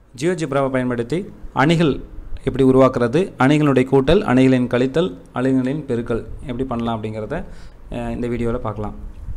ஜியோஜிப்ராவை பயன்படுத்தி அணிகள் எப்படி உருவாக்குறது அணிகளுடைய கூட்டல் அணிகளின் கழித்தல் அணிகளின் பெருக்கல் எப்படி பண்ணலாம் அப்படிங்கிறத அஹ், இந்த வீடியோவில் பார்க்கலாம்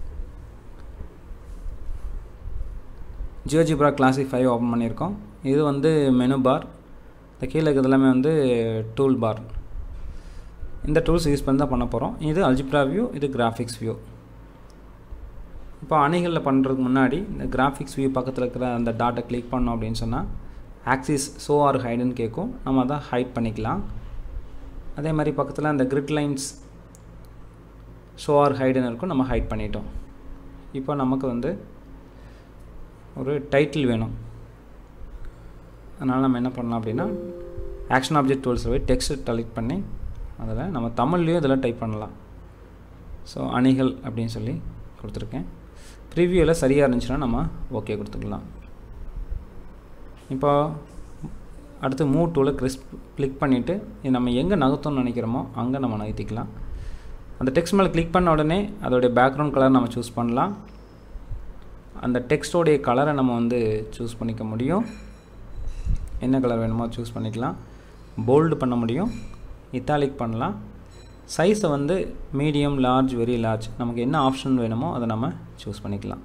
ஜியோஜிப்ரா கிளாசிக் ஃபைவ் ஓப்பன் பண்ணியிருக்கோம் இது வந்து மெனு பார் இந்த கீழே இருக்கிறது எல்லாமே வந்து டூல் பார் இந்த டூல்ஸ் யூஸ் பண்ணி தான் பண்ண போகிறோம் இது அல்ஜிப்ரா வியூ இது கிராஃபிக்ஸ் வியூ இப்போ அணிகளில் பண்ணுறதுக்கு முன்னாடி இந்த கிராஃபிக்ஸ் வியூ பக்கத்தில் இருக்கிற அந்த டாட்டை கிளிக் பண்ணோம் அப்படின்னு சொன்னால் ஆக்சிஸ் ஷோ ஆர் ஹைடுன்னு கேட்கும் நம்ம அதை ஹைட் பண்ணிக்கலாம் அதே மாதிரி பக்கத்தில் அந்த கிரிட் லைன்ஸ் ஷோ ஆர் ஹைடுன்னு இருக்கும் நம்ம ஹைட் பண்ணிட்டோம் இப்போ நமக்கு வந்து ஒரு டைட்டில் வேணும் அதனால் நம்ம என்ன பண்ணலாம் அப்படின்னா ஆக்ஷன் ஆப்ஜெக்ட் டூல்ஸில் போய் டெக்ஸ்ட் செலக்ட் பண்ணி அதில் நம்ம தமிழ்லேயும் இதில் டைப் பண்ணலாம் ஸோ அணிகள் அப்படின்னு சொல்லி கொடுத்துருக்கேன் ப்ரிவியூவில் சரியாக இருந்துச்சுன்னா நம்ம ஓகே கொடுத்துக்கலாம் இப்போ அடுத்து மூவ் டூவில் கிறிஸ்ப் கிளிக் பண்ணிவிட்டு இது நம்ம எங்கே நகர்த்தணும்னு நினைக்கிறோமோ அங்கே நம்ம நகர்த்திக்கலாம் அந்த டெக்ஸ்ட் மேலே கிளிக் பண்ண உடனே அதோடைய பேக்ரவுண்ட் கலர் நம்ம சூஸ் பண்ணலாம் அந்த டெக்ஸ்டோடைய கலரை நம்ம வந்து சூஸ் பண்ணிக்க முடியும் என்ன கலர் வேணுமோ சூஸ் பண்ணிக்கலாம் போல்டு பண்ண முடியும் இத்தாலிக் பண்ணலாம் சைஸை வந்து மீடியம் லார்ஜ் வெரி லார்ஜ் நமக்கு என்ன ஆப்ஷன் வேணுமோ அதை நம்ம சூஸ் பண்ணிக்கலாம்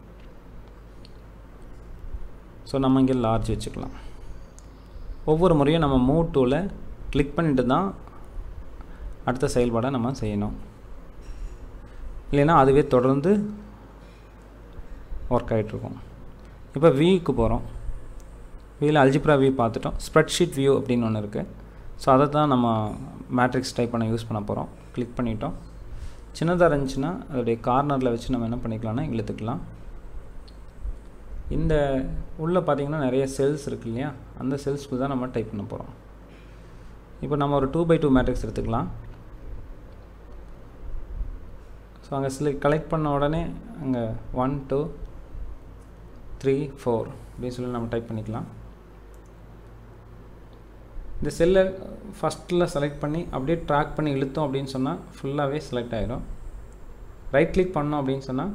ஸோ நம்ம இங்கே லார்ஜ் வச்சுக்கலாம் ஒவ்வொரு முறையும் நம்ம மூவ் டூவில் கிளிக் பண்ணிட்டு தான் அடுத்த செயல்பாடை நம்ம செய்யணும் இல்லைன்னா அதுவே தொடர்ந்து ஒர்க் ஆகிட்ருக்கும் இப்போ வியூக்கு போகிறோம் வியூவில் அல்ஜிப்ரா வியூ பார்த்துட்டோம் ஸ்ப்ரெட்ஷீட் வியூ அப்படின்னு ஒன்று இருக்குது ஸோ அதை தான் நம்ம மேட்ரிக்ஸ் டைப் பண்ண யூஸ் பண்ண போகிறோம் கிளிக் பண்ணிட்டோம் சின்னதாக இருந்துச்சுன்னா அதோடைய கார்னரில் வச்சு நம்ம என்ன பண்ணிக்கலாம்னா இழுத்துக்கலாம் இந்த உள்ளே பார்த்தீங்கன்னா நிறைய செல்ஸ் இருக்கு இல்லையா அந்த செல்ஸ்க்கு தான் நம்ம டைப் பண்ண போகிறோம் இப்போ நம்ம ஒரு டூ பை டூ மேட்ரிக்ஸ் எடுத்துக்கலாம் ஸோ அங்கே சில கலெக்ட் பண்ண உடனே அங்கே ஒன் டூ த்ரீ ஃபோர் அப்படின்னு சொல்லி நம்ம டைப் பண்ணிக்கலாம் இந்த செல்லை ஃபஸ்ட்டில் செலக்ட் பண்ணி அப்படியே ட்ராக் பண்ணி இழுத்தோம் அப்படின்னு சொன்னால் ஃபுல்லாகவே செலக்ட் ஆகிடும் ரைட் கிளிக் பண்ணோம் அப்படின்னு சொன்னால்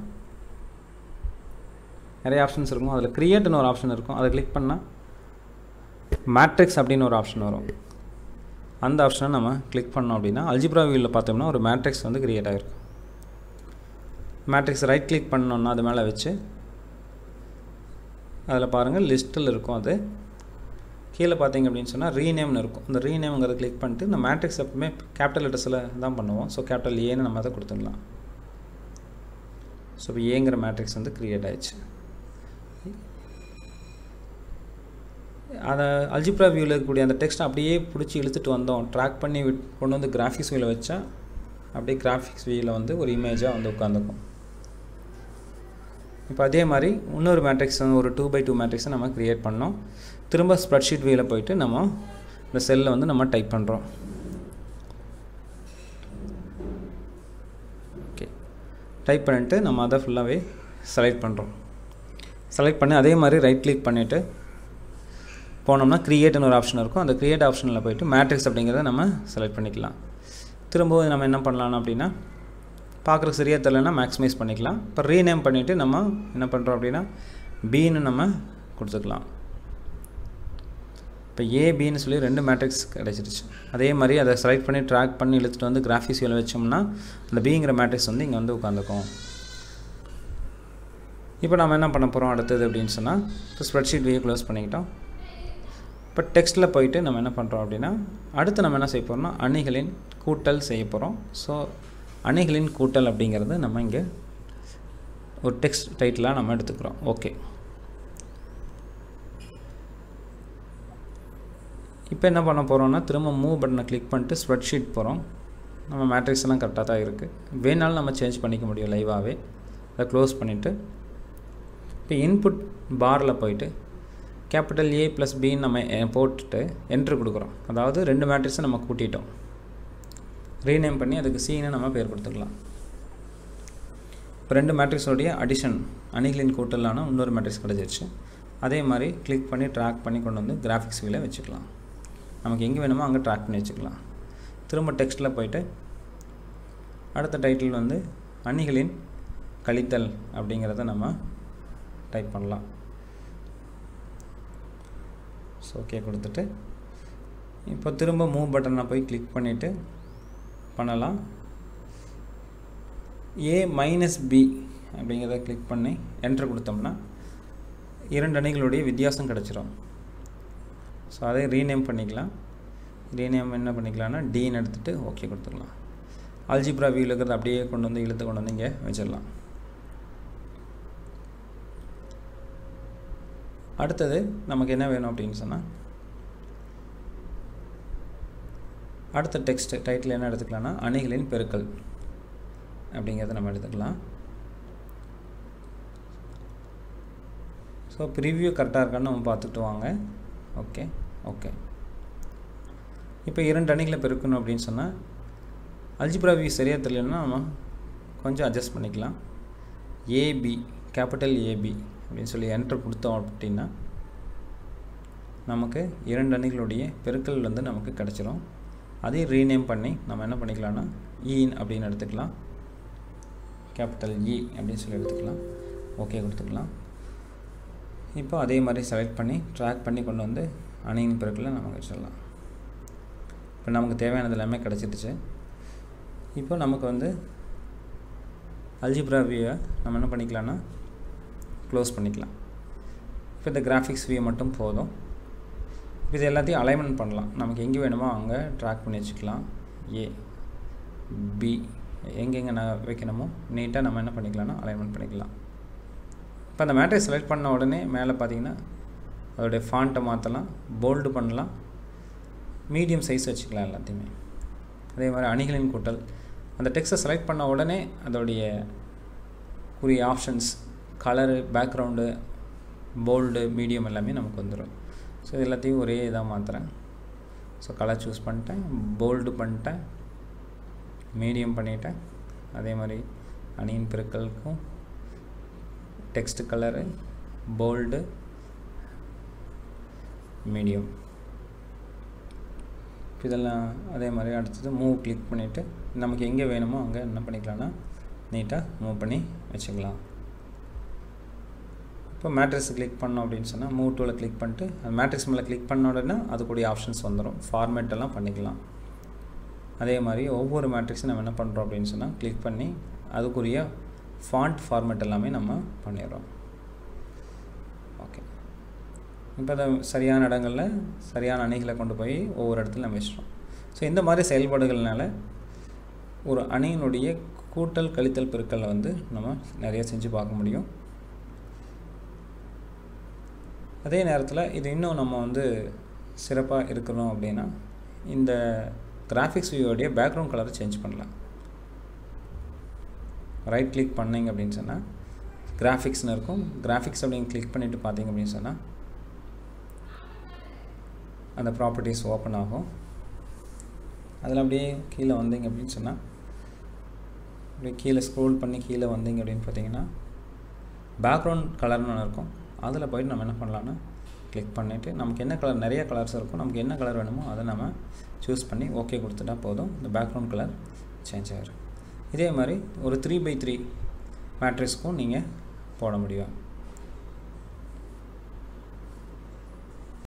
நிறைய ஆப்ஷன்ஸ் இருக்கும் அதில் க்ரியேட்னு ஒரு ஆப்ஷன் இருக்கும் அதை கிளிக் பண்ணால் மேட்ரிக்ஸ் அப்படின்னு ஒரு ஆப்ஷன் வரும் அந்த ஆப்ஷனை நம்ம கிளிக் பண்ணோம் அப்படின்னா அல்ஜிப்ரா வியூவில் பார்த்தோம்னா ஒரு மேட்ரிக்ஸ் வந்து க்ரியேட் ஆகிருக்கும் மேட்ரிக்ஸ் ரைட் கிளிக் பண்ணோன்னா அது மேலே வச்சு அதில் பாருங்கள் லிஸ்ட்டில் இருக்கும் அது கீழே பார்த்தீங்க அப்படின்னு சொன்னால் ரீநேம்னு இருக்கும் அந்த ரீநேம்ங்கிறத கிளிக் பண்ணிட்டு இந்த மேட்ரிக்ஸ் எப்பவுமே கேபிட்டல் லெட்டர்ஸில் தான் பண்ணுவோம் ஸோ கேபிட்டல் ஏன்னு நம்ம அதை கொடுத்துடலாம் ஸோ இப்போ ஏங்கிற மேட்ரிக்ஸ் வந்து க்ரியேட் ஆயிடுச்சு அதை அல்ஜிப்ரா வியூவில் இருக்கக்கூடிய அந்த டெக்ஸ்ட் அப்படியே பிடிச்சி இழுத்துட்டு வந்தோம் ட்ராக் பண்ணி விட் கொண்டு வந்து கிராஃபிக்ஸ் வியூவில் வச்சா அப்படியே கிராஃபிக்ஸ் வியூவில் வந்து ஒரு இமேஜாக வந்து உட்காந்துக்கும் இப்போ அதே மாதிரி இன்னொரு மேட்ரிக்ஸ் ஒரு டூ பை டூ மேட்ரிக்ஸை நம்ம க்ரியேட் பண்ணோம் திரும்ப ஸ்ப்ரெட்ஷீட் வியூவில் போயிட்டு நம்ம இந்த செல்லில் வந்து நம்ம டைப் பண்ணுறோம் ஓகே டைப் பண்ணிவிட்டு நம்ம அதை ஃபுல்லாகவே செலக்ட் பண்ணுறோம் செலக்ட் பண்ணி அதே மாதிரி ரைட் கிளிக் பண்ணிவிட்டு போனோம்னா க்ரியேட்னு ஒரு ஆப்ஷன் இருக்கும் அந்த க்ரியேட் ஆப்ஷனில் போயிட்டு மேட்ரிக்ஸ் அப்படிங்கிறத நம்ம செலக்ட் பண்ணிக்கலாம் திரும்பவும் நம்ம என்ன பண்ணலாம் அப்படின்னா பார்க்குறக்கு சரியாக தெரியலனா மேக்ஸிமைஸ் பண்ணிக்கலாம் இப்போ ரீநேம் பண்ணிவிட்டு நம்ம என்ன பண்ணுறோம் அப்படின்னா பின்னு நம்ம கொடுத்துக்கலாம் இப்போ ஏபின்னு சொல்லி ரெண்டு மேட்ரிக்ஸ் கிடச்சிருச்சு அதே மாதிரி அதை செலக்ட் பண்ணி ட்ராக் பண்ணி இழுத்துட்டு வந்து கிராஃபிக்ஸ் வியூவில் வச்சோம்னா அந்த பிங்கிற மேட்ரிக்ஸ் வந்து இங்கே வந்து உட்காந்துக்கும் இப்போ நம்ம என்ன பண்ண போகிறோம் அடுத்தது அப்படின்னு சொன்னால் இப்போ ஸ்ப்ரெட்ஷீட் வியூ க்ளோஸ் பண்ணிக்கிட்டோம் இப்போ டெக்ஸ்ட்டில் போயிட்டு நம்ம என்ன பண்ணுறோம் அப்படின்னா அடுத்து நம்ம என்ன செய்ய போகிறோம்னா அணிகளின் கூட்டல் செய்ய போகிறோம் ஸோ அணிகளின் கூட்டல் அப்படிங்கிறது நம்ம இங்கே ஒரு டெக்ஸ்ட் டைட்டிலாக நம்ம எடுத்துக்கிறோம் ஓகே இப்போ என்ன பண்ண போகிறோம்னா திரும்ப மூவ் பட்டனை கிளிக் பண்ணிட்டு ஸ்ப்ரெட்ஷீட் போகிறோம் நம்ம மேட்ரிக்ஸ் எல்லாம் கரெக்டாக தான் இருக்குது வேணாலும் நம்ம சேஞ்ச் பண்ணிக்க முடியும் லைவாகவே அதை க்ளோஸ் பண்ணிவிட்டு இப்போ இன்புட் பாரில் போயிட்டு கேபிட்டல் ஏ ப்ளஸ் பின்னு நம்ம போட்டுட்டு என்ட்ரு கொடுக்குறோம் அதாவது ரெண்டு மேட்ரிக்ஸை நம்ம கூட்டிட்டோம் ரீநேம் பண்ணி அதுக்கு சீனை நம்ம பேர் கொடுத்துக்கலாம் இப்போ ரெண்டு மேட்ரிக்ஸோடைய அடிஷன் அணிகளின் கூட்டலான இன்னொரு மேட்ரிக்ஸ் கிடச்சிருச்சு அதே மாதிரி கிளிக் பண்ணி ட்ராக் பண்ணி கொண்டு வந்து கிராஃபிக்ஸ் வியூவில் வச்சுக்கலாம் நமக்கு எங்கே வேணுமோ அங்கே ட்ராக் பண்ணி வச்சுக்கலாம் திரும்ப டெக்ஸ்ட்டில் போயிட்டு அடுத்த டைட்டில் வந்து அணிகளின் கழித்தல் அப்படிங்கிறத நம்ம டைப் பண்ணலாம் ஸோ ஸோ ஓகே கொடுத்துட்டு இப்போ திரும்ப மூவ் பட்டனை போய் கிளிக் பண்ணிவிட்டு பண்ணலாம் ஏ மைனஸ் பி அப்படிங்கிறத கிளிக் பண்ணி என்ட்ரு கொடுத்தோம்னா இரண்டு அணிகளுடைய வித்தியாசம் கிடச்சிரும் ஸோ அதை ரீநேம் பண்ணிக்கலாம் ரீநேம் என்ன பண்ணிக்கலாம்னா டீன்னு எடுத்துகிட்டு ஓகே கொடுத்துக்கலாம் அல்ஜிப்ரா வியூவில் இருக்கிறத அப்படியே கொண்டு வந்து இழுத்து கொண்டு வந்து இங்கே வச்சிடலாம் அடுத்தது நமக்கு என்ன வேணும் அப்படின்னு சொன்னால் அடுத்த டெக்ஸ்ட் டைட்டில் என்ன எடுத்துக்கலாம்னா அணிகளின் பெருக்கல் அப்படிங்கிறத நம்ம எடுத்துக்கலாம் ஸோ ப்ரிவ்யூ கரெக்டாக இருக்கான்னு நம்ம பார்த்துட்டு வாங்க ஓகே ஓகே இப்போ இரண்டு அணிகளை பெருக்கணும் அப்படின்னு சொன்னால் அல்ஜிப்ரா வியூ சரியாக தெரியலன்னா நம்ம கொஞ்சம் அட்ஜஸ்ட் பண்ணிக்கலாம் ஏபி கேபிட்டல் ஏபி அப்படின்னு சொல்லி என்ட்ரு கொடுத்தோம் அப்படின்னா நமக்கு இரண்டு அணிகளுடைய பெருக்கல் வந்து நமக்கு கிடச்சிரும் அதையும் ரீநேம் பண்ணி நம்ம என்ன பண்ணிக்கலாம்னா ஈன் அப்படின்னு எடுத்துக்கலாம் கேபிட்டல் இ அப்படின்னு சொல்லி எடுத்துக்கலாம் ஓகே கொடுத்துக்கலாம் இப்போ அதே மாதிரி செலக்ட் பண்ணி ட்ராக் பண்ணி கொண்டு வந்து அணியின் பெருக்கலை நமக்கு வச்சிடலாம் இப்போ நமக்கு தேவையானது எல்லாமே கிடச்சிடுச்சு இப்போ நமக்கு வந்து அல்ஜிப்ரா வியூவை நம்ம என்ன பண்ணிக்கலாம்னா க்ளோஸ் பண்ணிக்கலாம் இப்போ இந்த கிராஃபிக்ஸ் வியூ மட்டும் போதும் இது எல்லாத்தையும் அலைன்மெண்ட் பண்ணலாம் நமக்கு எங்கே வேணுமோ அங்கே ட்ராக் பண்ணி வச்சுக்கலாம் ஏ பி எங்கெங்கே நான் வைக்கணுமோ நீட்டாக நம்ம என்ன பண்ணிக்கலாம்னா அலைன்மெண்ட் பண்ணிக்கலாம் இப்போ அந்த மேட்ரை செலக்ட் பண்ண உடனே மேலே பார்த்தீங்கன்னா அதோடைய ஃபாண்ட்டை மாற்றலாம் போல்டு பண்ணலாம் மீடியம் சைஸ் வச்சுக்கலாம் எல்லாத்தையுமே அதே மாதிரி அணிகளின் கூட்டல் அந்த டெக்ஸ்ட்டை செலக்ட் பண்ண உடனே அதோடைய உரிய options colour background bold medium எல்லாமே நமக்கு வந்துடும் ஸோ இது எல்லாத்தையும் ஒரே இதாக மாற்றுறேன் ஸோ கலர் சூஸ் பண்ணிட்டேன் போல்டு பண்ணிட்டேன் மீடியம் பண்ணிட்டேன் அதே மாதிரி அணியின் பெருக்களுக்கும் டெக்ஸ்ட் கலரு போல்டு மீடியம் இதெல்லாம் அதே மாதிரி அடுத்தது மூவ் கிளிக் பண்ணிவிட்டு நமக்கு எங்கே வேணுமோ அங்கே என்ன பண்ணிக்கலாம்னா நீட்டாக மூவ் பண்ணி வச்சுக்கலாம் இப்போ மேட்ரிக்ஸ் கிளிக் பண்ணோம் அப்படின்னு சொன்னால் மூவ் டூவில் கிளிக் பண்ணிட்டு அந்த மேட்ரிக்ஸ் மேலே கிளிக் பண்ண உடனே அதுக்குரிய ஆப்ஷன்ஸ் வந்துடும் ஃபார்மேட் எல்லாம் பண்ணிக்கலாம் அதே மாதிரி ஒவ்வொரு மேட்ரிக்ஸும் நம்ம என்ன பண்ணுறோம் அப்படின்னு சொன்னால் கிளிக் பண்ணி அதுக்குரிய ஃபாண்ட் ஃபார்மேட் எல்லாமே நம்ம பண்ணிடுறோம் ஓகே இப்போ அதை சரியான இடங்களில் சரியான அணிகளை கொண்டு போய் ஒவ்வொரு இடத்துல நம்ம வச்சிட்டோம் ஸோ இந்த மாதிரி செயல்பாடுகள்னால ஒரு அணியினுடைய கூட்டல் கழித்தல் பெருக்கலை வந்து நம்ம நிறைய செஞ்சு பார்க்க முடியும் அதே நேரத்தில் இது இன்னும் நம்ம வந்து சிறப்பாக இருக்கணும் அப்படின்னா இந்த கிராஃபிக்ஸ் வியூவோடைய பேக்ரவுண்ட் கலரை சேஞ்ச் பண்ணலாம் ரைட் கிளிக் பண்ணிங்க அப்படின்னு சொன்னால் கிராஃபிக்ஸ்னு இருக்கும் கிராஃபிக்ஸ் அப்படின்னு கிளிக் பண்ணிவிட்டு பார்த்தீங்க அப்படின்னு சொன்னால் அந்த ப்ராப்பர்ட்டிஸ் ஓப்பன் ஆகும் அதில் அப்படியே கீழே வந்தீங்க அப்படின்னு சொன்னால் அப்படியே கீழே ஸ்க்ரோல் பண்ணி கீழே வந்தீங்க அப்படின்னு பார்த்தீங்கன்னா பேக்ரவுண்ட் கலர்னு ஒன்று இருக்கும் அதில் போயிட்டு நம்ம என்ன பண்ணலான்னா கிளிக் பண்ணிவிட்டு நமக்கு என்ன கலர் நிறைய கலர்ஸ் இருக்கும் நமக்கு என்ன கலர் வேணுமோ அதை நம்ம சூஸ் பண்ணி ஓகே கொடுத்துட்டா போதும் இந்த பேக்ரவுண்ட் கலர் சேஞ்ச் ஆகிடும் இதே மாதிரி ஒரு த்ரீ பை த்ரீ மேட்ரிக்ஸ்க்கும் நீங்கள் போட முடியும்